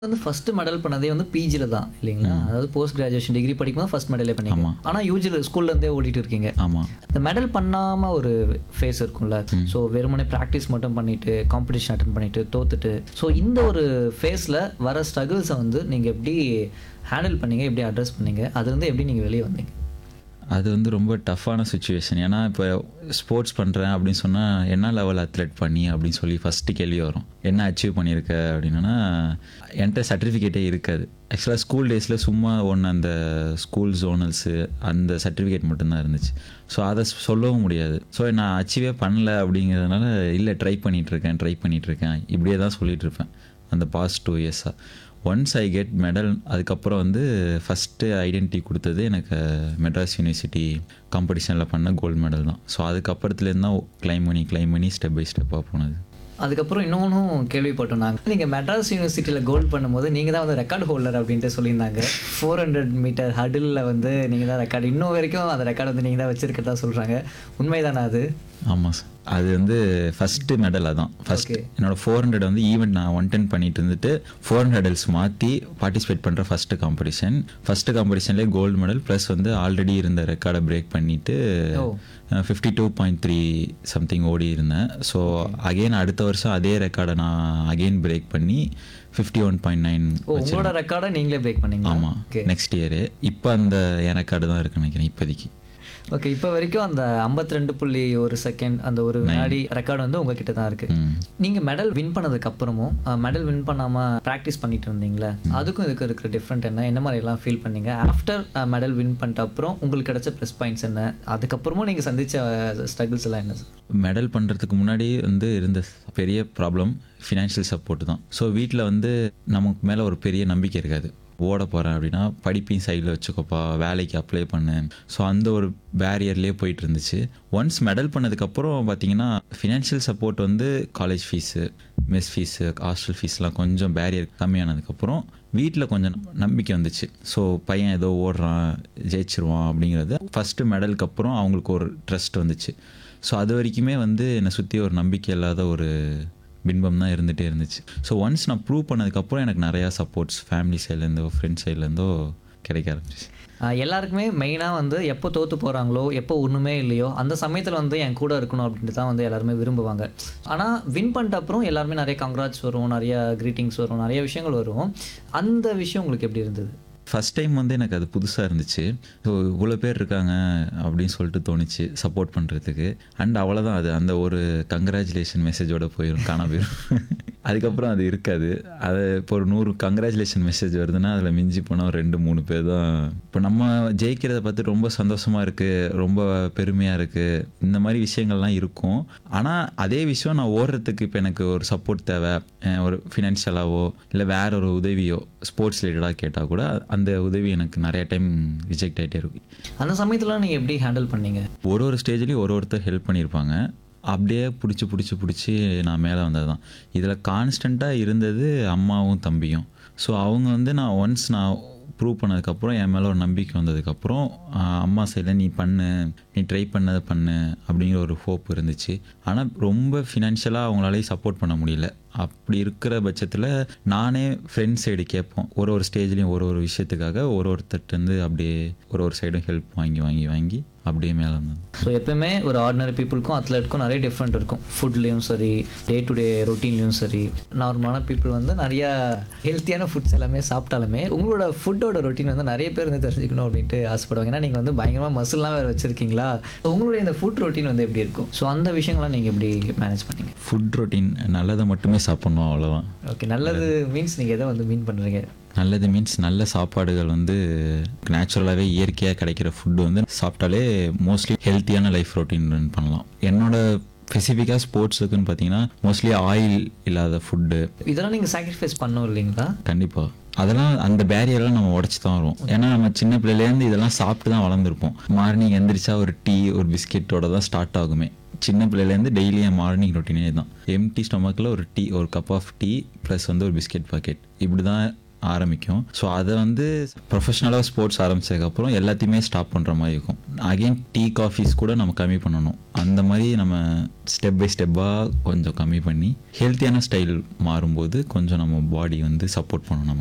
வந்து first medal பண்ணதே வந்து பிஜில தான் இல்லைங்களா அதாவது போஸ்ட் கிராஜுவேஷன் டிகிரி படிக்கும்போது ஃபர்ஸ்ட் மெடலே பண்ணீங்க ஆமா. ஆனா யூஜில ஸ்கூல்ல இருந்தே ஓடிட்டு இருக்கீங்க ஆமாம் இந்த மெடல் பண்ணாம ஒரு ஃபேஸ் இருக்கும்ல ஸோ வெறுமனே ப்ராக்டிஸ் மட்டும் பண்ணிட்டு காம்படிஷன் அட்டன் பண்ணிட்டு தோத்துட்டு ஸோ இந்த ஒரு ஃபேஸ்ல வர ஸ்ட்ரகிள்ஸை வந்து நீங்க எப்படி ஹேண்டில் பண்ணீங்க எப்படி அட்ரஸ் பண்ணீங்க அது வந்து எப்படி நீங்க வெளியே வந்தீங்க அது வந்து ரொம்ப டஃப்பான சுச்சுவேஷன் ஏன்னா இப்போ ஸ்போர்ட்ஸ் பண்ணுறேன் அப்படின்னு சொன்னால் என்ன லெவல் அத்லெட் பண்ணி அப்படின்னு சொல்லி ஃபஸ்ட்டு கேள்வி வரும் என்ன அச்சீவ் பண்ணியிருக்க அப்படின்னா என்கிட்ட சர்டிஃபிகேட்டே இருக்காது ஆக்சுவலாக ஸ்கூல் டேஸில் சும்மா ஒன்று அந்த ஸ்கூல் ஜோனல்ஸு அந்த சர்டிஃபிகேட் மட்டும்தான் இருந்துச்சு ஸோ அதை சொல்லவும் முடியாது ஸோ நான் அச்சீவே பண்ணல அப்படிங்கிறதுனால இல்லை ட்ரை பண்ணிகிட்ருக்கேன் ட்ரை பண்ணிகிட்ருக்கேன் இப்படியே தான் சொல்லிட்டு இருப்பேன் அந்த பாஸ்ட் டூ இயர்ஸாக ஒன்ஸ் ஐ கெட் மெடல் அதுக்கப்புறம் வந்து ஃபஸ்ட்டு ஐடென்டிட்டி கொடுத்தது எனக்கு மெட்ராஸ் யூனிவர்சிட்டி காம்படிஷனில் பண்ண கோல்டு மெடல் தான் ஸோ அதுக்கப்புறத்துலேருந்து தான் கிளைம் பண்ணி கிளைம் பண்ணி ஸ்டெப் பை ஸ்டெப்பாக போனது அதுக்கப்புறம் இன்னொன்னும் கேள்விப்பட்டோம் நாங்கள் நீங்கள் மெட்ராஸ் யூனிவர்சிட்டியில் கோல்ட் பண்ணும்போது நீங்கள் தான் வந்து ரெக்கார்ட் ஹோல்டர் அப்படின்ட்டு சொல்லியிருந்தாங்க ஃபோர் ஹண்ட்ரட் மீட்டர் ஹடிலில் வந்து நீங்கள் தான் ரெக்கார்டு இன்னும் வரைக்கும் அந்த ரெக்கார்டு வந்து நீங்கள் தான் வச்சிருக்கிறதா சொல்கிறாங்க உண்மைதானே அது ஆமாம் சார் அது வந்து ஃபஸ்ட்டு மெடல் அதான் ஃபஸ்ட் Okay. என்னோட ஃபோர் ஹண்ட்ரட் வந்து ஈவெண்ட் நான் ஒன் டென் பண்ணிட்டு இருந்துட்டு ஃபோர் ஹண்ட்ரட்ஸ் மாற்றி பார்ட்டிசிபேட் பண்ணுற ஃபஸ்ட்டு காம்படிஷன் ஃபஸ்ட்டு காம்படிஷன்லேயே கோல்டு மெடல் ப்ளஸ் வந்து ஆல்ரெடி இருந்த ரெக்கார்டை பிரேக் பண்ணிவிட்டு ஓ fifty two point three something ஓடி இருந்தேன் ஸோ அகெயின் அடுத்த வருஷம் அதே ரெக்கார்டை நான் அகெயின் பிரேக் பண்ணி ஃபிஃப்டி ஒன் பாயிண்ட் நைன் ஓ உங்களோட ரெக்கார்டை நீங்களே பிரேக் பண்ணீங்க ஆமாம் ஓகே நெக்ஸ்ட் இயரு இப்போ அந்த என் ரெக்கார்டு தான் இருக்குன்னு நினைக்கிறேன் இப்போதைக்கு ஓகே இப்போ வரைக்கும் அந்த 52.1 ரெண்டு புள்ளி ஒரு செகண்ட் அந்த ஒரு வினாடி ரெக்கார்டு வந்து உங்ககிட்ட தான் இருக்கு ம் நீங்க மெடல் வின் பண்ணதுக்கு அப்புறமும் மெடல் வின் பண்ணாம ப்ராக்டிஸ் பண்ணிட்டு இருந்தீங்களே அதுக்கும் இதுக்கு இருக்கிற டிஃப்ரெண்ட் என்ன என்ன மாதிரி எல்லாம் ஃபீல் பண்ணீங்க ஆஃப்டர் மெடல் வின் பண்ணிட்ட அப்புறம் உங்களுக்கு கிடைச்ச ப்ளஸ் பாயிண்ட்ஸ் என்ன அதுக்கப்புறமும் நீங்க சந்திச்ச ஸ்ட்ரகிள்ஸ் எல்லாம் என்ன சார் மெடல் பண்ணுறதுக்கு முன்னாடி வந்து இருந்த பெரிய ப்ராப்ளம் ஃபினான்ஷியல் சப்போர்ட் தான் ஸோ வீட்டில் வந்து நமக்கு மேலே ஒரு பெரிய நம்பிக்கை இருக்காது ஓட போகிறேன் அப்படின்னா படிப்பையும் சைடில் வச்சுக்கோப்பா வேலைக்கு அப்ளை பண்ணு ஸோ அந்த ஒரு பேரியர்லேயே போயிட்டு இருந்துச்சு ஒன்ஸ் மெடல் பண்ணதுக்கப்புறம் பார்த்தீங்கன்னா ஃபினான்ஷியல் சப்போர்ட் வந்து college fees mess fees hostel ஃபீஸ்லாம் கொஞ்சம் பேரியர் கம்மியானதுக்கப்புறம் வீட்டில் கொஞ்சம் நம்பிக்கை வந்துச்சு ஸோ பையன் ஏதோ ஓடுறான் ஜெயிச்சிருவான் அப்படிங்கிறது ஃபஸ்ட்டு மெடலுக்கு அப்புறம் அவங்களுக்கு ஒரு ட்ரஸ்ட் வந்துச்சு ஸோ அது வரைக்குமே வந்து என்னை சுற்றி ஒரு நம்பிக்கை இல்லாத ஒரு பின்பம் தான் இருந்துகிட்டே இருந்துச்சு ஸோ ஒன்ஸ் நான் ப்ரூவ் பண்ணதுக்கப்புறம் எனக்கு நிறையா சப்போர்ட்ஸ் ஃபேமிலி சைட்லேருந்தோ ஃப்ரெண்ட்ஸ் சைட்லேருந்தோ கிடைக்க ஆரம்பிச்சு ஆஹ் எல்லாருக்குமே மெயினாக வந்து எப்போ தோத்து போகிறாங்களோ எப்போ ஒன்றுமே இல்லையோ அந்த சமயத்தில் வந்து என் கூட இருக்கணும் அப்படின்ட்டு தான் வந்து எல்லாருமே விரும்புவாங்க ஆனால் வின் பண்ணிட்ட அப்புறம் எல்லாருமே நிறைய கங்க்ராட்ஸ் வரும் நிறைய க்ரீட்டிங்ஸ் வரும் நிறைய விஷயங்கள் வரும் அந்த விஷயம் உங்களுக்கு எப்படி இருந்தது ஃபஸ்ட் டைம் வந்து எனக்கு அது புதுசாக இருந்துச்சு ஸோ இவ்வளோ பேர் இருக்காங்க அப்படின்னு சொல்லிட்டு தோணுச்சு சப்போர்ட் பண்ணுறதுக்கு அண்ட் அவ்வளோதான் அது அந்த ஒரு கங்க்ராச்சுலேஷன் மெசேஜோட போயிடும் காண போயிடும் அதுக்கப்புறம் அது இருக்காது அது இப்போ ஒரு நூறு கங்க்ராச்சுலேஷன் மெசேஜ் வருதுன்னா அதில் மிஞ்சி போனால் ஒரு ரெண்டு மூணு பேர் தான் இப்போ நம்ம ஜெயிக்கிறத பார்த்து ரொம்ப சந்தோஷமாக இருக்குது ரொம்ப பெருமையாக இருக்குது இந்த மாதிரி விஷயங்கள்லாம் இருக்கும் ஆனால் அதே விஷயம் நான் ஓடுறதுக்கு இப்போ எனக்கு ஒரு சப்போர்ட் தேவை அஹ் ஒரு ஃபினான்ஷியலாவோ இல்லை வேற ஒரு உதவியோ ஸ்போர்ட்ஸ் ரிலேட்டடாக கேட்டால் கூட அந்த உதவி எனக்கு நிறைய டைம் ரிஜெக்ட் ஆகிட்டே இருக்கும் அந்த சமயத்தில் நீங்கள் எப்படி ஹேண்டில் பண்ணீங்க ஒரு ஒரு ஸ்டேஜ்லேயும் ஒரு ஒருத்தர் ஹெல்ப் பண்ணியிருப்பாங்க அப்படியே பிடிச்சி பிடிச்சி பிடிச்சி நான் மேலே வந்தது தான் இதில் கான்ஸ்டண்ட்டாக இருந்தது அம்மாவும் தம்பியும் ஸோ அவங்க வந்து நான் ஒன்ஸ் நான் ப்ரூவ் பண்ணதுக்கப்புறம் என் மேலே ஒரு நம்பிக்கை வந்ததுக்கப்புறம் ஆஹ், அம்மா சைடில் நீ பண்ணு நீ ட்ரை பண்ணதை பண்ணு அப்படிங்கிற ஒரு ஹோப் இருந்துச்சு ஆனால் ரொம்ப ஃபினான்ஷியலாக அவங்களாலேயும் சப்போர்ட் பண்ண முடியல அப்படி இருக்கிற பட்சத்தில் நானே ஃப்ரெண்ட்ஸ் சைடு கேட்போம் ஒரு ஒரு ஸ்டேஜ்லேயும் ஒரு ஒரு விஷயத்துக்காக ஒரு ஒருத்தர்ட்டேருந்து அப்படியே ஒரு ஒரு சைடும் ஹெல்ப் வாங்கி வாங்கி வாங்கி அப்படியே மேலே வந்தது ஸோ எப்பவுமே ஒரு ஆர்டினரி பீப்புளுக்கும் அத்லெட்டுக்கும் நிறைய டிஃப்ரெண்ட் இருக்கும் ஃபுட்லேயும் சரி டே டு டே ரொட்டீன்லேயும் சரி நார்மலான பீப்புள் வந்து நிறைய ஹெல்த்தியான ஃபுட்ஸ் எல்லாமே சாப்பிட்டாலுமே உங்களோட ஃபுட்டோட ரொட்டீன் வந்து நிறைய பேர் வந்து தெரிஞ்சுக்கணும் அப்படின்ட்டு ஆசைப்படுவாங்க ஏன்னா நீங்கள் வந்து பயங்கரமாக மசில்லாம் வேறு வச்சுருக்கீங்களா உங்களுடைய இந்த ஃபுட் ரொட்டீன் வந்து எப்படி இருக்கும் ஸோ அந்த விஷயங்கள்லாம் நீங்கள் எப்படி மேனேஜ் பண்ணீங்க ஃபுட் ரொட்டீன் நல்லதை மட்டுமே சாப்பிட்ணும் அவ்வளோதான் ஓகே நல்லது மீன்ஸ் நீங்கள் எதை வந்து மீன் பண்ணுறீங்க நல்லது மீன்ஸ் நல்ல சாப்பாடுகள் வந்து நேச்சுரலாகவே இயற்கையாக கிடைக்கிற ஃபுட்டு வந்து சாப்பிட்டாலே மோஸ்ட்லி ஹெல்த்தியான லைஃப் ரொட்டீன் ரன் பண்ணலாம் என்னோட ஸ்பெசிஃபிக்காக ஸ்போர்ட்ஸுக்குன்னு பார்த்தீங்கன்னா மோஸ்ட்லி ஆயில் இல்லாத ஃபுட்டு இதெல்லாம் நீங்கள் சாக்ரிஃபைஸ் பண்ணோம் இல்லைங்களா கண்டிப்பாக அதெல்லாம் அந்த பேரியரெல்லாம் நம்ம உடச்சி தான் வரும் ஏன்னா நம்ம சின்ன பிள்ளையிலேருந்து இதெல்லாம் சாப்பிட்டு தான் வளர்ந்துருப்போம் மார்னிங் எந்திரிச்சா ஒரு டீ ஒரு பிஸ்கெட்டோட தான் ஸ்டார்ட் ஆகுமே சின்ன பிள்ளையிலேருந்து டெய்லி என் மார்னிங் ரொட்டீனே தான் எம்டி ஸ்டொமக்கில் ஒரு டீ ஒரு கப் ஆஃப் டீ ப்ளஸ் வந்து ஒரு பிஸ்கெட் பாக்கெட் இப்படி தான் ஆரம்பிக்கும் ஸோ அதை வந்து ப்ரொஃபஷ்னலாக ஸ்போர்ட்ஸ் ஆரம்பிச்சதுக்கப்புறம் எல்லாத்தையுமே ஸ்டாப் பண்ணுற மாதிரி இருக்கும் அகைன் டீ காஃபிஸ் கூட நம்ம கம்மி பண்ணணும் அந்த மாதிரி நம்ம ஸ்டெப் பை ஸ்டெப்பாக கொஞ்சம் கம்மி பண்ணி ஹெல்த்தியான ஸ்டைல் மாறும்போது கொஞ்சம் நம்ம பாடி வந்து சப்போர்ட் பண்ணணும் நம்ம